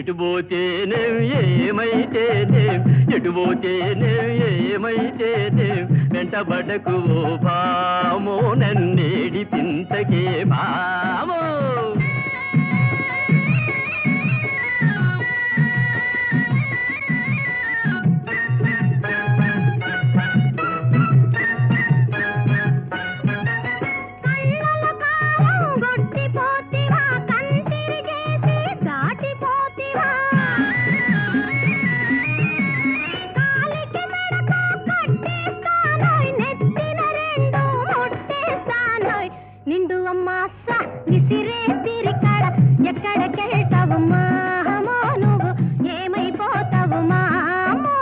ఎటు పోతేనేం ఏమైతేనేం ఎటు పోతేనేం ఏమైతేనేం వెంటబడకు ఓ భామో నన్నేడి పింతకే భామో కళ్ళల కాలం గొట్టిపోతివా కంటిరిగేసి దాటిపోతివా కాలికి మెడతో కట్టేస్తానోయ్ నెత్తిన రెండు ముట్టేస్తానోయ్ నిండు అమ్మాస విసిరే తిరికడ ఎక్కడికెళ్తావు మామో నువ్వు ఏమైపోతావు మామో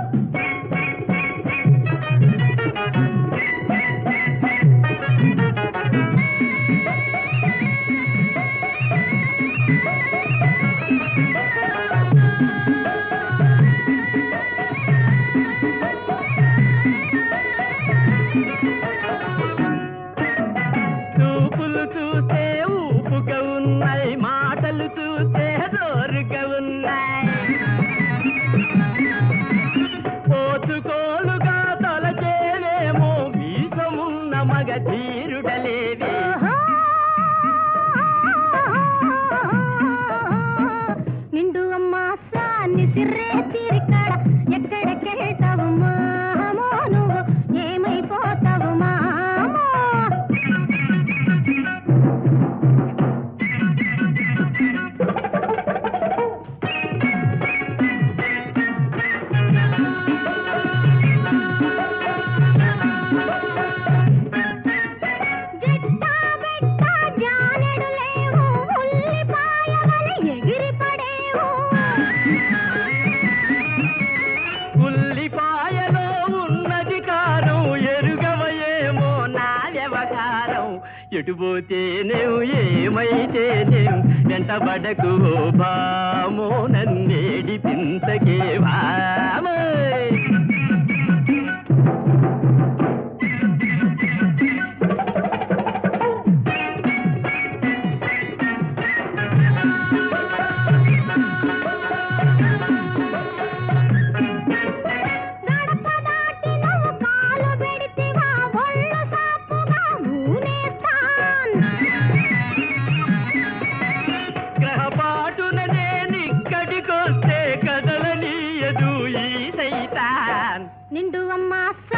చూపులు చూస్తే ఊపుగా ఉన్నాయి మాటలు చూస్తే జోరుగా ఉన్నాయి పోతుకోలుగా తలచేవేమో వీసమున్న మగ ధీరుడలేవే నిండు అమ్మాసాన్ని సిర్రే తిరికడ ఎక్కడికెళ్తావు మామో నువ్వు ఏమైపోతావు మామో జిట్టా బిట్టా జానెడు లేవు ఉల్లిపాయ వలె ఎగిరి పడేవు ఉల్లిపాయలో ఉన్నది కారం ఎరుగవయేమో నా వ్యవహారం ఎటు పోతేనేం ఏమైతేనేం వెంటబడకు ఓ భామో నన్నేడి పింతకే భామో గడప దాటి నువ్వు కాలు పెడితివా ఒళ్ళు సాపుగా ఊనేస్తాన్ గ్రహపాటున నేనిక్కడికొస్తే కదలనీయదు ఈ సైతాన్ నిండు అమ్మాస